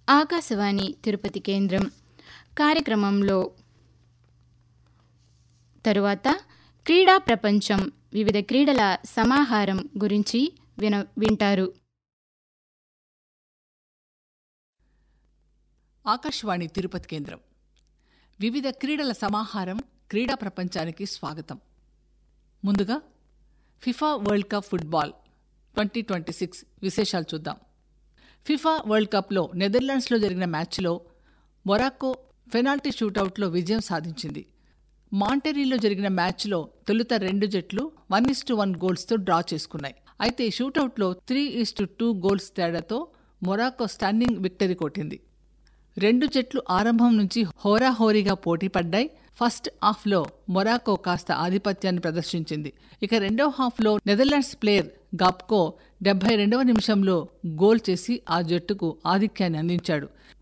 ఆకాశవాణి తిరుపతి కేంద్రం కార్యక్రమంలో తరువాత క్రీడా ప్రపంచం వివిధ క్రీడల సమాహారం గురించి విన వింటారు ఆకాశవాణి తిరుపతి కేంద్రం వివిధ క్రీడల సమాహారం క్రీడా ప్రపంచానికి స్వాగతం ముందుగా FIFA world cup football twenty twenty six విశేషాలు చూద్దాం ఫిఫా వరల్డ్ కప్లో నెదర్లాండ్స్లో జరిగిన మ్యాచ్లో మొరాక్కో పెనాల్టీ షూటౌట్లో విజయం సాధించింది మాంటెరీలో జరిగిన మ్యాచ్లో తొలుత రెండు జట్లు వన్ ఇస్ టు వన్ గోల్స్తో డ్రా చేసుకున్నాయి అయితే షూటౌట్లో three is to two goals తేడాతో మొరాక్కో స్టన్నింగ్ విక్టరీ కొట్టింది రెండు జట్లు ఆరంభం నుంచి హోరాహోరీగా పోటీ పడ్డాయి ఫస్ట్ హాఫ్లో మొరాకో కాస్త ఆధిపత్యాన్ని ప్రదర్శించింది ఇక రెండో హాఫ్లో నెదర్లాండ్స్ ప్లేయర్ గాప్కో డెబ్బై రెండవ నిమిషంలో గోల్ చేసి ఆ జట్టుకు ఆధిక్యాన్ని అందించాడు